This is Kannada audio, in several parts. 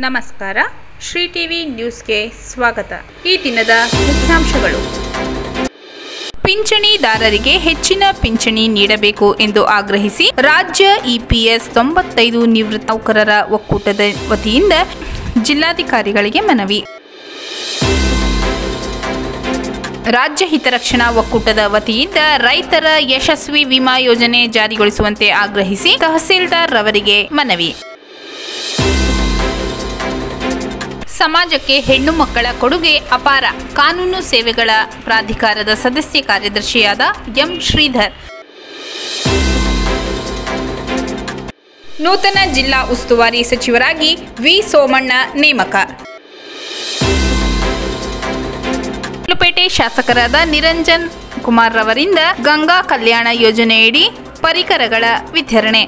ನಮಸ್ಕಾರ ಶ್ರೀ ಟಿವಿ ನ್ಯೂಸ್ಗೆ ಸ್ವಾಗತ ಈ ದಿನದ ಮುಖ್ಯಾಂಶಗಳು ಪಿಂಚಣಿದಾರರಿಗೆ ಹೆಚ್ಚಿನ ಪಿಂಚಣಿ ನೀಡಬೇಕು ಎಂದು ಆಗ್ರಹಿಸಿ ರಾಜ್ಯ ಇಪಿಎಸ್ ತೊಂಬತ್ತೈದು ನಿವೃತ್ತ ನೌಕರರ ಒಕ್ಕೂಟದ ವತಿಯಿಂದ ಜಿಲ್ಲಾಧಿಕಾರಿಗಳಿಗೆ ಮನವಿ ರಾಜ್ಯ ಹಿತರಕ್ಷಣಾ ಒಕ್ಕೂಟದ ವತಿಯಿಂದ ರೈತರ ಯಶಸ್ವಿ ವಿಮಾ ಯೋಜನೆ ಜಾರಿಗೊಳಿಸುವಂತೆ ಆಗ್ರಹಿಸಿ ತಹಸೀಲ್ದಾರ್ ರವರಿಗೆ ಮನವಿ ಸಮಾಜಕ್ಕೆ ಹೆಣ್ಣು ಮಕ್ಕಳ ಕೊಡುಗೆ ಅಪಾರ ಕಾನೂನು ಸೇವೆಗಳ ಪ್ರಾಧಿಕಾರದ ಸದಸ್ಯ ಕಾರ್ಯದರ್ಶಿಯಾದ ಎಂ ಶ್ರೀಧರ್ ನೂತನ ಜಿಲ್ಲಾ ಉಸ್ತುವಾರಿ ಸಚಿವರಾಗಿ ವಿ ಸೋಮಣ್ಣ ನೇಮಕ ಪೇಟೆ ಶಾಸಕರಾದ ನಿರಂಜನ್ ಕುಮಾರ್ ರವರಿಂದ ಗಂಗಾ ಕಲ್ಯಾಣ ಯೋಜನೆಯಡಿ ಪರಿಕರಗಳ ವಿತರಣೆ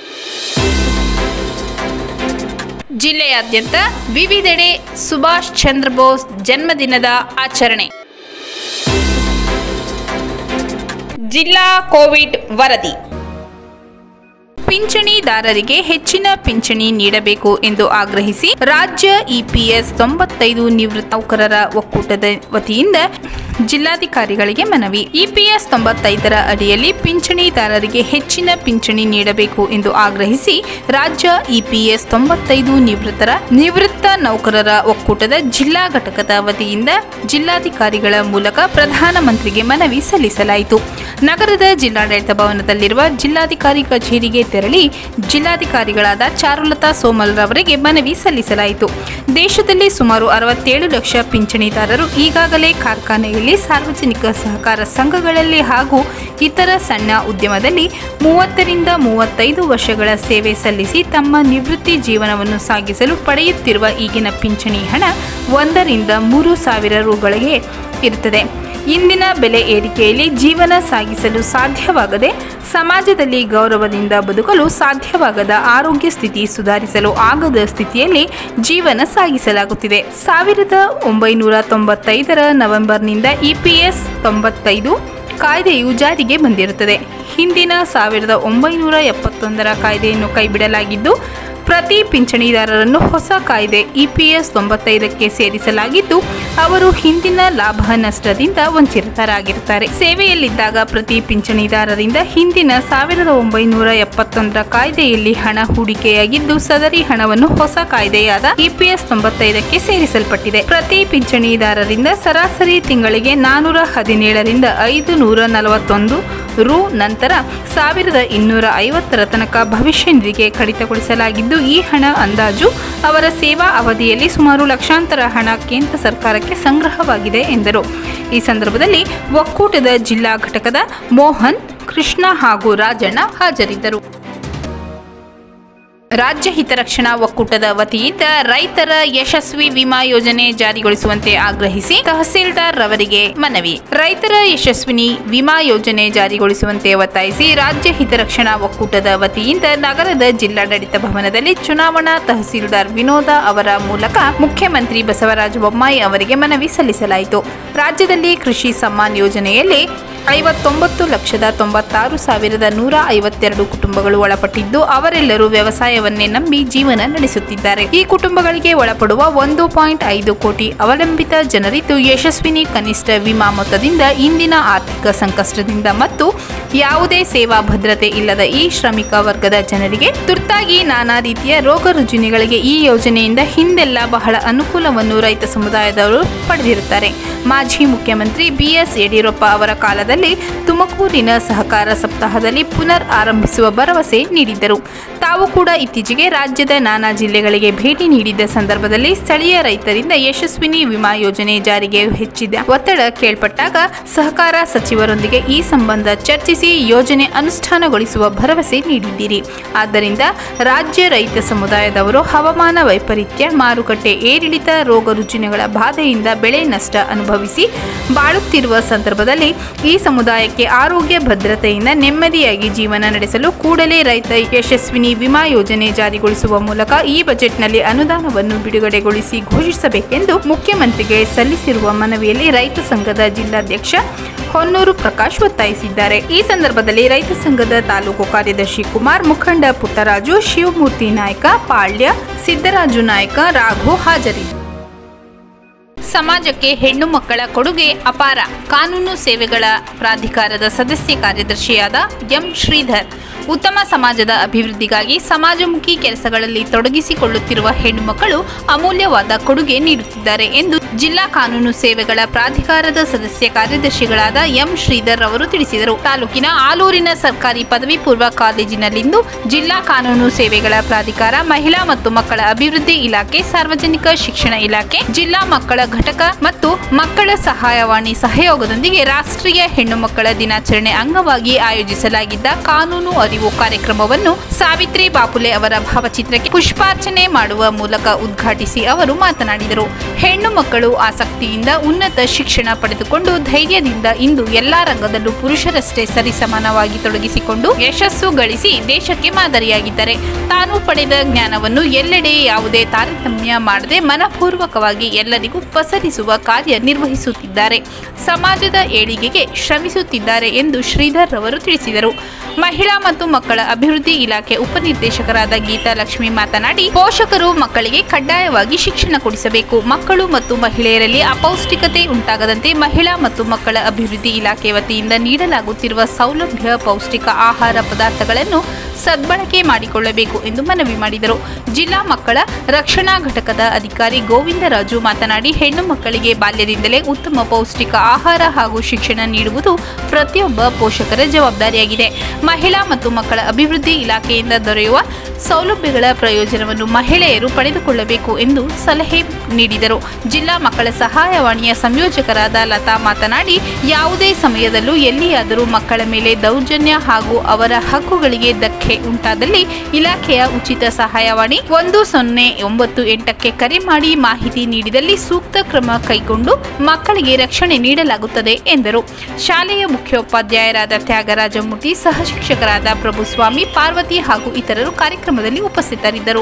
ಜಿಲ್ಲೆಯಾದ್ಯಂತ ವಿವಿಧೆಡೆ ಸುಭಾಷ್ ಚಂದ್ರ ಬೋಸ್ ಜನ್ಮದಿನದ ಆಚರಣೆ ಜಿಲ್ಲಾ ಕೋವಿಡ್ ವರದಿ ಪಿಂಚಣಿದಾರರಿಗೆ ಹೆಚ್ಚಿನ ಪಿಂಚಣಿ ನೀಡಬೇಕು ಎಂದು ಆಗ್ರಹಿಸಿ ರಾಜ್ಯ ಇಪಿಎಸ್ ತೊಂಬತ್ತೈದು ನಿವೃತ್ತ ನೌಕರರ ಒಕ್ಕೂಟದ ವತಿಯಿಂದ ಜಿಲ್ಲಾಧಿಕಾರಿಗಳಿಗೆ ಮನವಿ ಇಪಿಎಸ್ ತೊಂಬತ್ತೈದರ ಅಡಿಯಲ್ಲಿ ಪಿಂಚಣಿದಾರರಿಗೆ ಹೆಚ್ಚಿನ ಪಿಂಚಣಿ ನೀಡಬೇಕು ಎಂದು ಆಗ್ರಹಿಸಿ ರಾಜ್ಯ ಇಪಿಎಸ್ ತೊಂಬತ್ತೈದು ನಿವೃತ್ತರ ನಿವೃತ್ತ ನೌಕರರ ಒಕ್ಕೂಟದ ಜಿಲ್ಲಾ ಘಟಕದ ವತಿಯಿಂದ ಜಿಲ್ಲಾಧಿಕಾರಿಗಳ ಮೂಲಕ ಪ್ರಧಾನಮಂತ್ರಿಗೆ ಮನವಿ ಸಲ್ಲಿಸಲಾಯಿತು ನಗರದ ಜಿಲ್ಲಾಡಳಿತ ಭವನದಲ್ಲಿರುವ ಜಿಲ್ಲಾಧಿಕಾರಿ ಕಚೇರಿಗೆ ತೆರಳಿ ಜಿಲ್ಲಾಧಿಕಾರಿಗಳಾದ ಚಾರುಲತಾ ಸೋಮಲ್ ರವರಿಗೆ ಮನವಿ ಸಲ್ಲಿಸಲಾಯಿತು ದೇಶದಲ್ಲಿ ಸುಮಾರು ಅರವತ್ತೇಳು ಲಕ್ಷ ಪಿಂಚಣಿದಾರರು ಈಗಾಗಲೇ ಕಾರ್ಖಾನೆಯಲ್ಲಿ ಸಾರ್ವಜನಿಕ ಸಹಕಾರ ಸಂಘಗಳಲ್ಲಿ ಹಾಗೂ ಇತರ ಸಣ್ಣ ಉದ್ಯಮದಲ್ಲಿ ಮೂವತ್ತರಿಂದ ಮೂವತ್ತೈದು ವರ್ಷಗಳ ಸೇವೆ ಸಲ್ಲಿಸಿ ತಮ್ಮ ನಿವೃತ್ತಿ ಜೀವನವನ್ನು ಸಾಗಿಸಲು ಪಡೆಯುತ್ತಿರುವ ಈಗಿನ ಪಿಂಚಣಿ ಹಣ ಒಂದರಿಂದ ಮೂರು ಸಾವಿರ ರುಗಳಿಗೆ ಇರುತ್ತದೆ ಇಂದಿನ ಬೆಲೆ ಏರಿಕೆಯಲ್ಲಿ ಜೀವನ ಸಾಗಿಸಲು ಸಾಧ್ಯವಾಗದೆ ಸಮಾಜದಲ್ಲಿ ಗೌರವದಿಂದ ಬದುಕಲು ಸಾಧ್ಯವಾಗದ ಆರೋಗ್ಯ ಸ್ಥಿತಿ ಸುಧಾರಿಸಲು ಆಗದ ಸ್ಥಿತಿಯಲ್ಲಿ ಜೀವನ ಸಾಗಿಸಲಾಗುತ್ತಿದೆ ಸಾವಿರದ ಒಂಬೈನೂರ ತೊಂಬತ್ತೈದರ ನವೆಂಬರ್ನಿಂದ ಇಪಿಎಸ್ ತೊಂಬತ್ತೈದು ಕಾಯ್ದೆಯು ಜಾರಿಗೆ ಬಂದಿರುತ್ತದೆ ಹಿಂದಿನ ಸಾವಿರದ ಒಂಬೈನೂರ ಎಪ್ಪತ್ತೊಂದರ ಕಾಯ್ದೆಯನ್ನು ಕೈಬಿಡಲಾಗಿದ್ದು ಪ್ರತಿ ಪಿಂಚಣಿದಾರರನ್ನು ಹೊಸ ಕಾಯ್ದೆ ಇಪಿಎಸ್ ತೊಂಬತ್ತೈದಕ್ಕೆ ಸೇರಿಸಲಾಗಿದ್ದು ಅವರು ಹಿಂದಿನ ಲಾಭ ನಷ್ಟದಿಂದ ವಂಚಿತರಾಗಿರುತ್ತಾರೆ ಸೇವೆಯಲ್ಲಿದ್ದಾಗ ಪ್ರತಿ ಪಿಂಚಣಿದಾರರಿಂದ ಹಿಂದಿನ ಸಾವಿರದ ಒಂಬೈನೂರ ಎಪ್ಪತ್ತೊಂದರ ಕಾಯ್ದೆಯಲ್ಲಿ ಹಣ ಹೂಡಿಕೆಯಾಗಿದ್ದು ಸದರಿ ಹಣವನ್ನು ಹೊಸ ಕಾಯ್ದೆಯಾದ ಇಪಿಎಸ್ ತೊಂಬತ್ತೈದಕ್ಕೆ ಸೇರಿಸಲ್ಪಟ್ಟಿದೆ ಪ್ರತಿ ಪಿಂಚಣಿದಾರರಿಂದ ಸರಾಸರಿ ತಿಂಗಳಿಗೆ ನಾನೂರ ಹದಿನೇಳರಿಂದ ಐದು ನೂರ ನಲವತ್ತೊಂದು ರು ನಂತರ ಸಾವಿರದ ಇನ್ನೂರ ಐವತ್ತರ ತನಕ ಭವಿಷ್ಯ ನಿಧಿಗೆ ಕಡಿತಗೊಳಿಸಲಾಗಿದ್ದು ಈ ಹಣ ಅಂದಾಜು ಅವರ ಸೇವಾ ಅವಧಿಯಲ್ಲಿ ಸುಮಾರು ಲಕ್ಷಾಂತರ ಹಣ ಕೇಂದ್ರ ಸರ್ಕಾರಕ್ಕೆ ಸಂಗ್ರಹವಾಗಿದೆ ಎಂದರು ಈ ಸಂದರ್ಭದಲ್ಲಿ ಒಕ್ಕೂಟದ ಜಿಲ್ಲಾ ಘಟಕದ ಮೋಹನ್ ಕೃಷ್ಣ ಹಾಗೂ ರಾಜಣ್ಣ ಹಾಜರಿದ್ದರು ರಾಜ್ಯ ಹಿತರಕ್ಷಣಾ ಒಕ್ಕೂಟದ ವತಿಯಿಂದ ರೈತರ ಯಶಸ್ವಿ ವಿಮಾ ಯೋಜನೆ ಜಾರಿಗೊಳಿಸುವಂತೆ ಆಗ್ರಹಿಸಿ ತಹಸೀಲ್ದಾರ್ ರವರಿಗೆ ಮನವಿ ರೈತರ ಯಶಸ್ವಿನಿ ವಿಮಾ ಯೋಜನೆ ಜಾರಿಗೊಳಿಸುವಂತೆ ಒತ್ತಾಯಿಸಿ ರಾಜ್ಯ ಹಿತರಕ್ಷಣಾ ಒಕ್ಕೂಟದ ವತಿಯಿಂದ ನಗರದ ಜಿಲ್ಲಾಡಳಿತ ಭವನದಲ್ಲಿ ಚುನಾವಣಾ ತಹಸೀಲ್ದಾರ್ ವಿನೋದ ಅವರ ಮೂಲಕ ಮುಖ್ಯಮಂತ್ರಿ ಬಸವರಾಜ ಬೊಮ್ಮಾಯಿ ಅವರಿಗೆ ಮನವಿ ಸಲ್ಲಿಸಲಾಯಿತು ರಾಜ್ಯದಲ್ಲಿ ಕೃಷಿ ಸಮ್ಮಾನ್ ಯೋಜನೆಯಲ್ಲಿ ಐವತ್ತೊಂಬತ್ತು ಲಕ್ಷದ ತೊಂಬತ್ತಾರು ಸಾವಿರದ ನೂರ ಐವತ್ತೆರಡು ಕುಟುಂಬಗಳು ಒಳಪಟ್ಟಿದ್ದು ಅವರೆಲ್ಲರೂ ವ್ಯವಸಾಯವನ್ನೇ ನಂಬಿ ಜೀವನ ನಡೆಸುತ್ತಿದ್ದಾರೆ ಈ ಕುಟುಂಬಗಳಿಗೆ ಒಳಪಡುವ ಒಂದು ಪಾಯಿಂಟ್ ಐದು ಕೋಟಿ ಅವಲಂಬಿತ ಜನರಿದ್ದು ಯಶಸ್ವಿನಿ ಕನಿಷ್ಠ ವಿಮಾ ಮೊತ್ತದಿಂದ ಇಂದಿನ ಆರ್ಥಿಕ ಸಂಕಷ್ಟದಿಂದ ಮತ್ತು ಯಾವುದೇ ಸೇವಾ ಭದ್ರತೆ ಇಲ್ಲದ ಈ ಶ್ರಮಿಕ ವರ್ಗದ ಜನರಿಗೆ ತುರ್ತಾಗಿ ನಾನಾ ರೀತಿಯ ರೋಗ ರುಜಿನಗಳಿಗೆ ಈ ಯೋಜನೆಯಿಂದ ಹಿಂದೆಲ್ಲ ಬಹಳ ಅನುಕೂಲವನ್ನು ರೈತ ಸಮುದಾಯದವರು ಪಡೆದಿರುತ್ತಾರೆ ಮಾಜಿ ಮುಖ್ಯಮಂತ್ರಿ ಬಿಎಸ್ ಯಡಿಯೂರಪ್ಪ ಅವರ ಕಾಲದಲ್ಲಿ ತುಮಕೂರಿನ ಸಹಕಾರ ಸಪ್ತಾಹದಲ್ಲಿ ಪುನರ್ ಆರಂಭಿಸುವ ಭರವಸೆ ನೀಡಿದ್ದರು ತಾವು ಕೂಡ ಇತ್ತೀಚೆಗೆ ರಾಜ್ಯದ ನಾನಾ ಜಿಲ್ಲೆಗಳಿಗೆ ಭೇಟಿ ನೀಡಿದ್ದ ಸಂದರ್ಭದಲ್ಲಿ ಸ್ಥಳೀಯ ರೈತರಿಂದ ಯಶಸ್ವಿನಿ ವಿಮಾ ಯೋಜನೆ ಜಾರಿಗೆ ಹೆಚ್ಚಿದ ಒತ್ತಡ ಕೇಳ್ಪಟ್ಟಾಗ ಸಹಕಾರ ಸಚಿವರೊಂದಿಗೆ ಈ ಸಂಬಂಧ ಚರ್ಚಿಸಿ ಯೋಜನೆ ಅನುಷ್ಠಾನಗೊಳಿಸುವ ಭರವಸೆ ನೀಡಿದ್ದೀರಿ ಆದ್ದರಿಂದ ರಾಜ್ಯ ರೈತ ಸಮುದಾಯದವರು ಹವಾಮಾನ ವೈಪರೀತ್ಯ ಮಾರುಕಟ್ಟೆ ಏರಿಳಿತ ರೋಗ ರುಜಿನಗಳ ಬಾಧೆಯಿಂದ ಬೆಳೆ ನಷ್ಟ ಅನುಭವಿಸಿ ಬಾಳುತ್ತಿರುವ ಸಂದರ್ಭದಲ್ಲಿ ಈ ಸಮುದಾಯಕ್ಕೆ ಆರೋಗ್ಯ ಭದ್ರತೆಯಿಂದ ನೆಮ್ಮದಿಯಾಗಿ ಜೀವನ ನಡೆಸಲು ಕೂಡಲೇ ರೈತ ಯಶಸ್ವಿನಿ ವಿಮಾ ಯೋಜನೆ ಜಾರಿಗೊಳಿಸುವ ಮೂಲಕ ಈ ಬಜೆಟ್ನಲ್ಲಿ ಅನುದಾನವನ್ನು ಬಿಡುಗಡೆಗೊಳಿಸಿ ಘೋಷಿಸಬೇಕೆಂದು ಮುಖ್ಯಮಂತ್ರಿಗೆ ಸಲ್ಲಿಸಿರುವ ಮನವಿಯಲ್ಲಿ ರೈತ ಸಂಘದ ಜಿಲ್ಲಾಧ್ಯಕ್ಷ ಹೊನ್ನೂರು ಪ್ರಕಾಶ್ ಒತ್ತಾಯಿಸಿದ್ದಾರೆ ಈ ಸಂದರ್ಭದಲ್ಲಿ ರೈತ ಸಂಘದ ತಾಲೂಕು ಕಾರ್ಯದರ್ಶಿ ಕುಮಾರ್ ಮುಖಂಡ ಪುಟ್ಟರಾಜು ಶಿವಮೂರ್ತಿ ನಾಯ್ಕ ಪಾಳ್ಯ ಸಿದ್ದರಾಜು ನಾಯ್ಕ ರಾಘು ಹಾಜರಿದ್ದರು ಸಮಾಜಕ್ಕೆ ಹೆಣ್ಣು ಮಕ್ಕಳ ಕೊಡುಗೆ ಅಪಾರ ಕಾನೂನು ಸೇವೆಗಳ ಪ್ರಾಧಿಕಾರದ ಸದಸ್ಯ ಕಾರ್ಯದರ್ಶಿಯಾದ ಎಂ ಶ್ರೀಧರ್ ಉತ್ತಮ ಸಮಾಜದ ಅಭಿವೃದ್ಧಿಗಾಗಿ ಸಮಾಜಮುಖಿ ಕೆಲಸಗಳಲ್ಲಿ ತೊಡಗಿಸಿಕೊಳ್ಳುತ್ತಿರುವ ಹೆಣ್ಣು ಮಕ್ಕಳು ಅಮೂಲ್ಯವಾದ ಕೊಡುಗೆ ನೀಡುತ್ತಿದ್ದಾರೆ ಎಂದು ಜಿಲ್ಲಾ ಕಾನೂನು ಸೇವೆಗಳ ಪ್ರಾಧಿಕಾರದ ಸದಸ್ಯ ಕಾರ್ಯದರ್ಶಿಗಳಾದ ಎಂ ಶ್ರೀಧರ್ ಅವರು ತಿಳಿಸಿದರು ತಾಲೂಕಿನ ಆಲೂರಿನ ಸರ್ಕಾರಿ ಪದವಿ ಪೂರ್ವ ಕಾಲೇಜಿನಲ್ಲಿಂದು ಜಿಲ್ಲಾ ಕಾನೂನು ಸೇವೆಗಳ ಪ್ರಾಧಿಕಾರ ಮಹಿಳಾ ಮತ್ತು ಮಕ್ಕಳ ಅಭಿವೃದ್ಧಿ ಇಲಾಖೆ ಸಾರ್ವಜನಿಕ ಶಿಕ್ಷಣ ಇಲಾಖೆ ಜಿಲ್ಲಾ ಮಕ್ಕಳ ಘಟಕ ಮತ್ತು ಮಕ್ಕಳ ಸಹಾಯವಾಣಿ ಸಹಯೋಗದೊಂದಿಗೆ ರಾಷ್ಟ್ರೀಯ ಹೆಣ್ಣು ಮಕ್ಕಳ ದಿನಾಚರಣೆ ಅಂಗವಾಗಿ ಆಯೋಜಿಸಲಾಗಿದ್ದ ಕಾನೂನು ಅರಿವು ಕಾರ್ಯಕ್ರಮವನ್ನು ಸಾವಿತ್ರಿ ಬಾಪುಲೆ ಅವರ ಭಾವಚಿತ್ರಕ್ಕೆ ಪುಷ್ಪಾರ್ಚನೆ ಮಾಡುವ ಮೂಲಕ ಉದ್ಘಾಟಿಸಿ ಅವರು ಮಾತನಾಡಿದರು ಹೆಣ್ಣು ಮಕ್ಕಳು ಆಸಕ್ತಿಯಿಂದ ಉನ್ನತ ಶಿಕ್ಷಣ ಪಡೆದುಕೊಂಡು ಧೈರ್ಯದಿಂದ ಇಂದು ಎಲ್ಲಾ ರಂಗದಲ್ಲೂ ಪುರುಷರಷ್ಟೇ ಸರಿಸಮಾನವಾಗಿ ತೊಡಗಿಸಿಕೊಂಡು ಯಶಸ್ಸು ಗಳಿಸಿ ದೇಶಕ್ಕೆ ಮಾದರಿಯಾಗಿದ್ದಾರೆ ತಾನು ಪಡೆದ ಜ್ಞಾನವನ್ನು ಎಲ್ಲೆಡೆ ಯಾವುದೇ ತಾರತಮ್ಯ ಮಾಡದೆ ಮನಪೂರ್ವಕವಾಗಿ ಎಲ್ಲರಿಗೂ ಪಸರಿಸುವ ಕಾರ್ಯ ನಿರ್ವಹಿಸುತ್ತಿದ್ದಾರೆ ಸಮಾಜದ ಏಳಿಗೆಗೆ ಶ್ರಮಿಸುತ್ತಿದ್ದಾರೆ ಎಂದು ಶ್ರೀಧರ್ ರವರು ತಿಳಿಸಿದರು ಮಹಿಳಾ ಮತ್ತು ಮಕ್ಕಳ ಅಭಿವೃದ್ಧಿ ಇಲಾಖೆ ಉಪನಿರ್ದೇಶಕರಾದ ಗೀತಾ ಲಕ್ಷ್ಮಿ ಮಾತನಾಡಿ ಪೋಷಕರು ಮಕ್ಕಳಿಗೆ ಕಡ್ಡಾಯವಾಗಿ ಶಿಕ್ಷಣ ಕೊಡಿಸಬೇಕು ಮಕ್ಕಳು ಮತ್ತು ಮಹಿಳೆಯರಲ್ಲಿ ಅಪೌಷ್ಟಿಕತೆ ಉಂಟಾಗದಂತೆ ಮಹಿಳಾ ಮತ್ತು ಮಕ್ಕಳ ಅಭಿವೃದ್ಧಿ ಇಲಾಖೆ ವತಿಯಿಂದ ನೀಡಲಾಗುತ್ತಿರುವ ಸೌಲಭ್ಯ ಪೌಷ್ಟಿಕ ಆಹಾರ ಪದಾರ್ಥಗಳನ್ನು ಸದ್ಬಳಕೆ ಮಾಡಿಕೊಳ್ಳಬೇಕು ಎಂದು ಮನವಿ ಮಾಡಿದರು ಜಿಲ್ಲಾ ಮಕ್ಕಳ ರಕ್ಷಣಾ ಘಟಕದ ಅಧಿಕಾರಿ ಗೋವಿಂದರಾಜು ಮಾತನಾಡಿ ಹೆಣ್ಣು ಮಕ್ಕಳಿಗೆ ಬಾಲ್ಯದಿಂದಲೇ ಉತ್ತಮ ಪೌಷ್ಟಿಕ ಆಹಾರ ಹಾಗೂ ಶಿಕ್ಷಣ ನೀಡುವುದು ಪ್ರತಿಯೊಬ್ಬ ಪೋಷಕರ ಜವಾಬ್ದಾರಿಯಾಗಿದೆ ಮಹಿಳಾ ಮತ್ತು ಮಕ್ಕಳ ಅಭಿವೃದ್ಧಿ ಇಲಾಖೆಯಿಂದ ದೊರೆಯುವ ಸೌಲಭ್ಯಗಳ ಪ್ರಯೋಜನವನ್ನು ಮಹಿಳೆಯರು ಪಡೆದುಕೊಳ್ಳಬೇಕು ಎಂದು ಸಲಹೆ ನೀಡಿದರು ಜಿಲ್ಲಾ ಮಕ್ಕಳ ಸಹಾಯವಾಣಿಯ ಸಂಯೋಜಕರಾದ ಲತಾ ಮಾತನಾಡಿ ಯಾವುದೇ ಸಮಯದಲ್ಲೂ ಎಲ್ಲಿಯಾದರೂ ಮಕ್ಕಳ ಮೇಲೆ ದೌರ್ಜನ್ಯ ಹಾಗೂ ಅವರ ಹಕ್ಕುಗಳಿಗೆ ಧಕ್ಕೆ ಉಂಟಾದಲ್ಲಿ ಇಲಾಖೆಯ ಉಚಿತ ಸಹಾಯವಾಣಿ ಒಂದು ಸೊನ್ನೆ ಒಂಬತ್ತು ಎಂಟಕ್ಕೆ ಕರೆ ಮಾಡಿ ಮಾಹಿತಿ ನೀಡಿದಲ್ಲಿ ಸೂಕ್ತ ಕ್ರಮ ಕೈಗೊಂಡು ಮಕ್ಕಳಿಗೆ ರಕ್ಷಣೆ ನೀಡಲಾಗುತ್ತದೆ ಎಂದರು ಶಾಲೆಯ ಮುಖ್ಯೋಪಾಧ್ಯಾಯರಾದ ತ್ಯಾಗರಾಜಮೂರ್ತಿ ಸಹ ಶಿಕ್ಷಕರಾದ ಪ್ರಭುಸ್ವಾಮಿ ಪಾರ್ವತಿ ಹಾಗೂ ಇತರರು ಕಾರ್ಯಕ್ರಮದಲ್ಲಿ ಉಪಸ್ಥಿತರಿದ್ದರು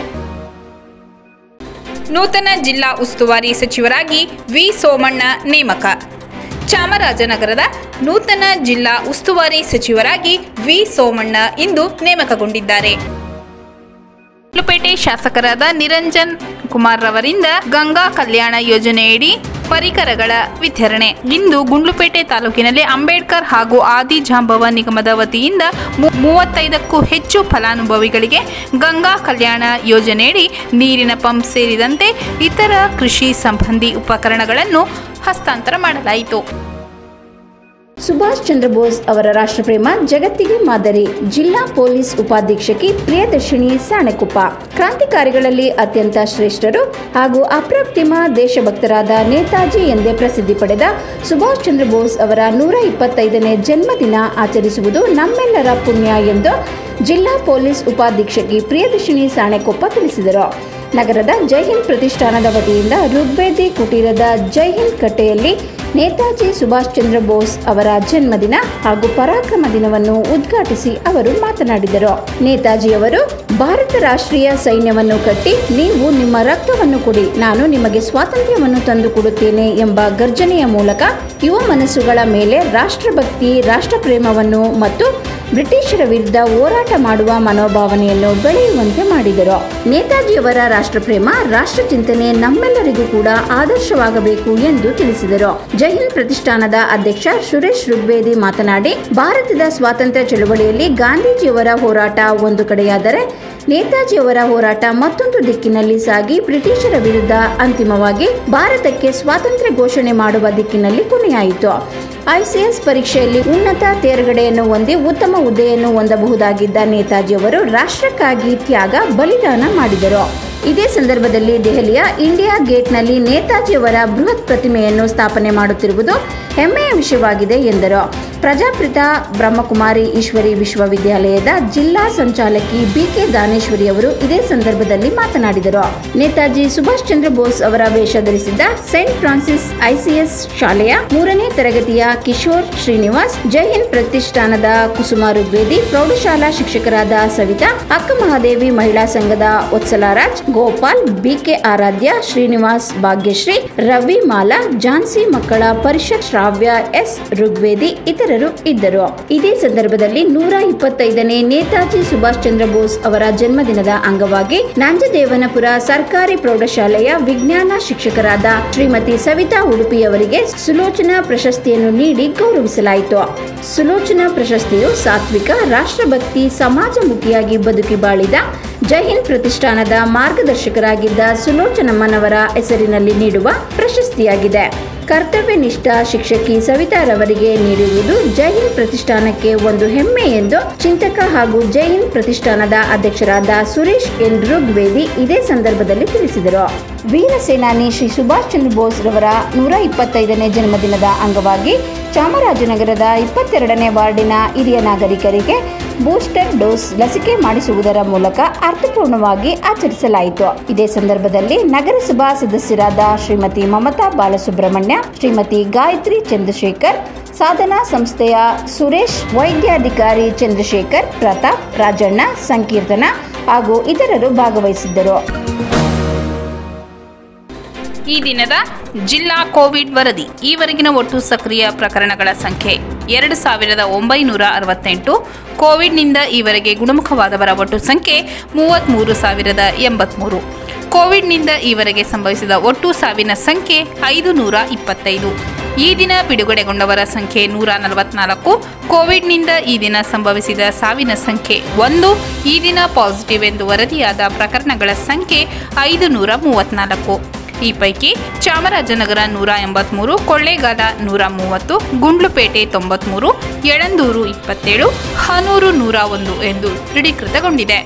ನೂತನ ಜಿಲ್ಲಾ ಉಸ್ತುವಾರಿ ಸಚಿವರಾಗಿ ವಿ ಸೋಮಣ್ಣ ನೇಮಕ ಚಾಮರಾಜನಗರದ ನೂತನ ಜಿಲ್ಲಾ ಉಸ್ತುವಾರಿ ಸಚಿವರಾಗಿ ವಿ ಸೋಮಣ್ಣ ಇಂದು ನೇಮಕಗೊಂಡಿದ್ದಾರೆ ಗುಂಡ್ಲುಪೇಟೆ ಶಾಸಕರಾದ ನಿರಂಜನ್ ಕುಮಾರ್ ರವರಿಂದ ಗಂಗಾ ಕಲ್ಯಾಣ ಯೋಜನೆಯಡಿ ಪರಿಕರಗಳ ವಿತರಣೆ ಇಂದು ಗುಂಡ್ಲುಪೇಟೆ ತಾಲೂಕಿನಲ್ಲಿ ಅಂಬೇಡ್ಕರ್ ಹಾಗೂ ಆದಿ ಜಾಂಬವ ನಿಗಮದ ವತಿಯಿಂದ ಮು- ಮೂವತ್ತೈದಕ್ಕೂ ಹೆಚ್ಚು ಫಲಾನುಭವಿಗಳಿಗೆ ಗಂಗಾ ಕಲ್ಯಾಣ ಯೋಜನೆಯಡಿ ನೀರಿನ ಪಂಪ್ ಸೇರಿದಂತೆ ಇತರ ಕೃಷಿ ಸಂಬಂಧಿ ಉಪಕರಣಗಳನ್ನು ಹಸ್ತಾಂತರ ಮಾಡಲಾಯಿತು ಸುಭಾಷ್ ಚಂದ್ರ ಬೋಸ್ ಅವರ ರಾಷ್ಟ್ರಪ್ರೇಮ ಜಗತ್ತಿಗೆ ಮಾದರಿ ಜಿಲ್ಲಾ ಪೊಲೀಸ್ ಉಪಾಧೀಕ್ಷಕಿ ಪ್ರಿಯದರ್ಶಿನಿ ಸಾಣೆಕೊಪ್ಪ ಕ್ರಾಂತಿಕಾರಿಗಳಲ್ಲಿ ಅತ್ಯಂತ ಶ್ರೇಷ್ಠರು ಹಾಗೂ ಅಪ್ರತಿಮ ದೇಶಭಕ್ತರಾದ ನೇತಾಜಿ ಎಂದೇ ಪ್ರಸಿದ್ಧಿ ಪಡೆದ ಸುಭಾಷ್ ಚಂದ್ರ ಬೋಸ್ ಅವರ ನೂರ ಇಪ್ಪತ್ತೈದನೇ ಜನ್ಮದಿನ ಆಚರಿಸುವುದು ನಮ್ಮೆಲ್ಲರ ಪುಣ್ಯ ಎಂದು ಜಿಲ್ಲಾ ಪೊಲೀಸ್ ಉಪಾಧೀಕ್ಷಕಿ ಪ್ರಿಯದರ್ಶಿನಿ ಸಾಣೆಕೊಪ್ಪ ತಿಳಿಸಿದರು ನಗರದ ಜೈ ಹಿಂದ್ ಪ್ರತಿಷ್ಠಾನದ ವತಿಯಿಂದ ಋಗ್ವೇದಿ ಕುಟೀರದ ಜೈ ಹಿಂದ್ ಕಟ್ಟೆಯಲ್ಲಿ ನೇತಾಜಿ ಸುಭಾಷ್ ಚಂದ್ರ ಬೋಸ್ ಅವರ ಜನ್ಮದಿನ ಹಾಗೂ ಪರಾಕ್ರಮ ದಿನವನ್ನು ಉದ್ಘಾಟಿಸಿ ಅವರು ಮಾತನಾಡಿದರು ನೇತಾಜಿಯವರು ಭಾರತ ರಾಷ್ಟ್ರೀಯ ಸೈನ್ಯವನ್ನು ಕಟ್ಟಿ ನೀವು ನಿಮ್ಮ ರಕ್ತವನ್ನು ಕೊಡಿ ನಾನು ನಿಮಗೆ ಸ್ವಾತಂತ್ರ್ಯವನ್ನು ತಂದು ಕೊಡುತ್ತೇನೆ ಎಂಬ ಗರ್ಜನೆಯ ಮೂಲಕ ಯುವ ಮನಸ್ಸುಗಳ ಮೇಲೆ ರಾಷ್ಟ್ರಭಕ್ತಿ ರಾಷ್ಟ್ರಪ್ರೇಮವನ್ನು ಮತ್ತು ಬ್ರಿಟಿಷರ ವಿರುದ್ಧ ಹೋರಾಟ ಮಾಡುವ ಮನೋಭಾವನೆಯನ್ನು ಬೆಳೆಯುವಂತೆ ಮಾಡಿದರು ನೇತಾಜಿಯವರ ರಾಷ್ಟ್ರಪ್ರೇಮ ರಾಷ್ಟ್ರ ಚಿಂತನೆ ನಮ್ಮೆಲ್ಲರಿಗೂ ಕೂಡ ಆದರ್ಶವಾಗಬೇಕು ಎಂದು ತಿಳಿಸಿದರು ಜೈ ಹಿಂದ್ ಪ್ರತಿಷ್ಠಾನದ ಅಧ್ಯಕ್ಷ ಸುರೇಶ್ ಋಗ್ವೇದಿ ಮಾತನಾಡಿ ಭಾರತದ ಸ್ವಾತಂತ್ರ್ಯ ಚಳವಳಿಯಲ್ಲಿ ಗಾಂಧೀಜಿಯವರ ಹೋರಾಟ ಒಂದು ಕಡೆಯಾದರೆ ನೇತಾಜಿಯವರ ಹೋರಾಟ ಮತ್ತೊಂದು ದಿಕ್ಕಿನಲ್ಲಿ ಸಾಗಿ ಬ್ರಿಟಿಷರ ವಿರುದ್ಧ ಅಂತಿಮವಾಗಿ ಭಾರತಕ್ಕೆ ಸ್ವಾತಂತ್ರ್ಯ ಘೋಷಣೆ ಮಾಡುವ ದಿಕ್ಕಿನಲ್ಲಿ ಕೊನೆಯಾಯಿತು ಐಸಿಎಸ್ ಪರೀಕ್ಷೆಯಲ್ಲಿ ಉನ್ನತ ತೇರ್ಗಡೆಯನ್ನು ಹೊಂದಿ ಉತ್ತಮ ಹುದ್ದೆಯನ್ನು ಹೊಂದಬಹುದಾಗಿದ್ದ ನೇತಾಜಿಯವರು ರಾಷ್ಟ್ರಕ್ಕಾಗಿ ತ್ಯಾಗ ಬಲಿದಾನ ಮಾಡಿದರು ಇದೇ ಸಂದರ್ಭದಲ್ಲಿ ದೆಹಲಿಯ ಇಂಡಿಯಾ ಗೇಟ್ನಲ್ಲಿ ನೇತಾಜಿಯವರ ಬೃಹತ್ ಪ್ರತಿಮೆಯನ್ನು ಸ್ಥಾಪನೆ ಮಾಡುತ್ತಿರುವುದು ಹೆಮ್ಮೆಯ ವಿಷಯವಾಗಿದೆ ಎಂದರು ಪ್ರಜಾಪಿತ ಬ್ರಹ್ಮಕುಮಾರಿ ಈಶ್ವರಿ ವಿಶ್ವವಿದ್ಯಾಲಯದ ಜಿಲ್ಲಾ ಸಂಚಾಲಕಿ ಬಿಕೆ ದಾನೇಶ್ವರಿ ಅವರು ಇದೇ ಸಂದರ್ಭದಲ್ಲಿ ಮಾತನಾಡಿದರು ನೇತಾಜಿ ಸುಭಾಷ್ ಚಂದ್ರ ಬೋಸ್ ಅವರ ವೇಷ ಧರಿಸಿದ್ದ ಸೇಂಟ್ ಫ್ರಾನ್ಸಿಸ್ ಐಸಿಎಸ್ ಶಾಲೆಯ ಮೂರನೇ ತರಗತಿಯ ಕಿಶೋರ್ ಶ್ರೀನಿವಾಸ್ ಜೈ ಹಿಂದ್ ಪ್ರತಿಷ್ಠಾನದ ಕುಸುಮ ಋಗ್ವೇದಿ ಪ್ರೌಢಶಾಲಾ ಶಿಕ್ಷಕರಾದ ಸವಿತಾ ಅಕ್ಕ ಮಹಾದೇವಿ ಮಹಿಳಾ ಸಂಘದ ವತ್ಸಲಾರಾಜ್ ಗೋಪಾಲ್ ಬಿಕೆ ಆರಾಧ್ಯ ಶ್ರೀನಿವಾಸ್ ಭಾಗ್ಯಶ್ರೀ ರವಿ ಮಾಲಾ ಝಾನ್ಸಿ ಮಕ್ಕಳ ಪರಿಷತ್ ಶ್ರಾವ್ಯ ಎಸ್ ಋಗ್ವೇದಿ ಇತರರು ಇದ್ದರು ಇದೇ ಸಂದರ್ಭದಲ್ಲಿ ನೂರ ಇಪ್ಪತ್ತೈದನೇ ನೇತಾಜಿ ಸುಭಾಷ್ ಚಂದ್ರ ಬೋಸ್ ಅವರ ಜನ್ಮದಿನದ ಅಂಗವಾಗಿ ನಂಜದೇವನಪುರ ಸರ್ಕಾರಿ ಪ್ರೌಢಶಾಲೆಯ ವಿಜ್ಞಾನ ಶಿಕ್ಷಕರಾದ ಶ್ರೀಮತಿ ಸವಿತಾ ಉಡುಪಿ ಅವರಿಗೆ ಸುಲೋಚನಾ ಪ್ರಶಸ್ತಿಯನ್ನು ನೀಡಿ ಗೌರವಿಸಲಾಯಿತು ಸುಲೋಚನಾ ಪ್ರಶಸ್ತಿಯು ಸಾತ್ವಿಕ ರಾಷ್ಟ್ರಭಕ್ತಿ ಸಮಾಜಮುಖಿಯಾಗಿ ಬದುಕಿ ಬಾಳಿದ ಜೈ ಹಿಂದ್ ಪ್ರತಿಷ್ಠಾನದ ಮಾರ್ಗದರ್ಶಕರಾಗಿದ್ದ ಸುಲೋಚನಮ್ಮನವರ ಹೆಸರಿನಲ್ಲಿ ನೀಡುವ ಪ್ರಶಸ್ತಿಯಾಗಿದೆ ಕರ್ತವ್ಯನಿಷ್ಠ ಶಿಕ್ಷಕಿ ಸವಿತಾರವರಿಗೆ ನೀಡಿರುವುದು ಜೈ ಹಿಂದ್ ಪ್ರತಿಷ್ಠಾನಕ್ಕೆ ಒಂದು ಹೆಮ್ಮೆ ಎಂದು ಚಿಂತಕ ಹಾಗೂ ಜೈ ಹಿಂದ್ ಪ್ರತಿಷ್ಠಾನದ ಅಧ್ಯಕ್ಷರಾದ ಸುರೇಶ್ ಎನ್ ಋಗ್ವೇದಿ ಇದೇ ಸಂದರ್ಭದಲ್ಲಿ ತಿಳಿಸಿದರು ವೀರ ಸೇನಾನಿ ಶ್ರೀ ಸುಭಾಷ್ ಚಂದ್ರ ಬೋಸ್ ರವರ ನೂರ ಇಪ್ಪತ್ತೈದನೇ ಜನ್ಮದಿನದ ಅಂಗವಾಗಿ ಚಾಮರಾಜನಗರದ ಇಪ್ಪತ್ತೆರಡನೇ ವಾರ್ಡಿನ ಹಿರಿಯ ನಾಗರಿಕರಿಗೆ ಬೂಸ್ಟರ್ ಡೋಸ್ ಲಸಿಕೆ ಮಾಡಿಸುವುದರ ಮೂಲಕ ಅರ್ಥಪೂರ್ಣವಾಗಿ ಆಚರಿಸಲಾಯಿತು ಇದೇ ಸಂದರ್ಭದಲ್ಲಿ ನಗರಸಭಾ ಸದಸ್ಯರಾದ ಶ್ರೀಮತಿ ಮಮತಾ ಬಾಲಸುಬ್ರಹ್ಮಣ್ಯ ಶ್ರೀಮತಿ ಗಾಯತ್ರಿ ಚಂದ್ರಶೇಖರ್ ಸಾಧನಾ ಸಂಸ್ಥೆಯ ಸುರೇಶ್ ವೈದ್ಯಾಧಿಕಾರಿ ಚಂದ್ರಶೇಖರ್ ಪ್ರತಾಪ್ ರಾಜಣ್ಣ ಸಂಕೀರ್ತನ ಹಾಗೂ ಇತರರು ಭಾಗವಹಿಸಿದ್ದರು ಈ ದಿನದ ಜಿಲ್ಲಾ ಕೋವಿಡ್ ವರದಿ ಈವರೆಗಿನ ಒಟ್ಟು ಸಕ್ರಿಯ ಪ್ರಕರಣಗಳ ಸಂಖ್ಯೆ ಎರಡು ಸಾವಿರದ ಒಂಬೈನೂರ ಅರವತ್ತೆಂಟು ಕೋವಿಡ್ನಿಂದ ಈವರೆಗೆ ಗುಣಮುಖವಾದವರ ಒಟ್ಟು ಸಂಖ್ಯೆ ಮೂವತ್ತ್ಮೂರು ಸಾವಿರದ ಎಂಬತ್ತ್ಮೂರು ಕೋವಿಡ್ನಿಂದ ಈವರೆಗೆ ಸಂಭವಿಸಿದ ಒಟ್ಟು ಸಾವಿನ ಸಂಖ್ಯೆ ಐದು ನೂರ ಇಪ್ಪತ್ತೈದು ಈ ದಿನ ಬಿಡುಗಡೆಗೊಂಡವರ ಸಂಖ್ಯೆ ನೂರ ನಲವತ್ನಾಲ್ಕು ಕೋವಿಡ್ನಿಂದ ಈ ದಿನ ಸಂಭವಿಸಿದ ಸಾವಿನ ಸಂಖ್ಯೆ ಒಂದು ಈ ದಿನ ಪಾಸಿಟಿವ್ ಎಂದು ವರದಿಯಾದ ಪ್ರಕರಣಗಳ ಸಂಖ್ಯೆ ಐದು ನೂರ ಮೂವತ್ನಾಲ್ಕು ಈ ಪೈಕಿ ಚಾಮರಾಜನಗರ ನೂರ ಎಂಬತ್ಮೂರು ಕೊಳ್ಳೇಗಾಲ ನೂರ ಮೂವತ್ತು ಗುಂಡ್ಲುಪೇಟೆ ತೊಂಬತ್ಮೂರು ಯಳಂದೂರು ಇಪ್ಪತ್ತೇಳು ಹನೂರು ನೂರ ಒಂದು ಎಂದು ದೃಢೀಕೃತಗೊಂಡಿದೆ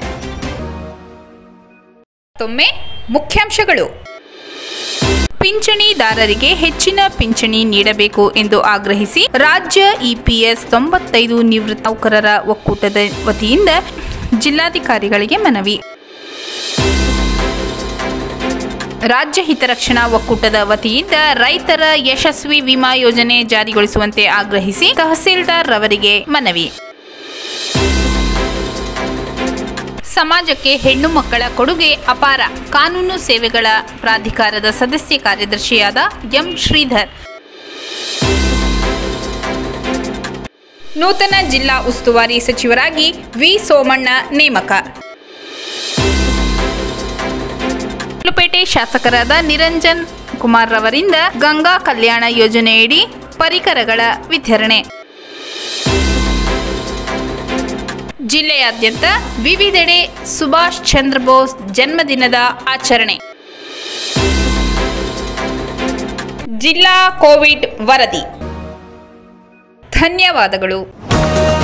ಮತ್ತೊಮ್ಮೆ ಮುಖ್ಯಾಂಶಗಳು ಪಿಂಚಣಿದಾರರಿಗೆ ಹೆಚ್ಚಿನ ಪಿಂಚಣಿ ನೀಡಬೇಕು ಎಂದು ಆಗ್ರಹಿಸಿ ರಾಜ್ಯ ಇಪಿಎಸ್ ತೊಂಬತ್ತೈದು ನಿವೃತ್ತ ನೌಕರರ ಒಕ್ಕೂಟದ ವತಿಯಿಂದ ಜಿಲ್ಲಾಧಿಕಾರಿಗಳಿಗೆ ಮನವಿ ರಾಜ್ಯ ಹಿತರಕ್ಷಣಾ ಒಕ್ಕೂಟದ ವತಿಯಿಂದ ರೈತರ ಯಶಸ್ವಿ ವಿಮಾ ಯೋಜನೆ ಜಾರಿಗೊಳಿಸುವಂತೆ ಆಗ್ರಹಿಸಿ ತಹಸೀಲ್ದಾರ್ ರವರಿಗೆ ಮನವಿ ಸಮಾಜಕ್ಕೆ ಹೆಣ್ಣು ಮಕ್ಕಳ ಕೊಡುಗೆ ಅಪಾರ ಕಾನೂನು ಸೇವೆಗಳ ಪ್ರಾಧಿಕಾರದ ಸದಸ್ಯ ಕಾರ್ಯದರ್ಶಿಯಾದ ಎಂ ಶ್ರೀಧರ್ ನೂತನ ಜಿಲ್ಲಾ ಉಸ್ತುವಾರಿ ಸಚಿವರಾಗಿ ವಿ ಸೋಮಣ್ಣ ನೇಮಕ ಗುಂಡ್ಲುಪೇಟೆ ಶಾಸಕರಾದ ನಿರಂಜನ್ ಕುಮಾರ್ ರವರಿಂದ ಗಂಗಾ ಕಲ್ಯಾಣ ಯೋಜನೆಯಡಿ ಪರಿಕರಗಳ ವಿತರಣೆ ಜಿಲ್ಲೆಯಾದ್ಯಂತ ವಿವಿಧೆಡೆ ಸುಭಾಷ್ ಚಂದ್ರ ಬೋಸ್ ಜನ್ಮದಿನದ ಆಚರಣೆ ಜಿಲ್ಲಾ ಕೋವಿಡ್ ವರದಿ ಧನ್ಯವಾದಗಳು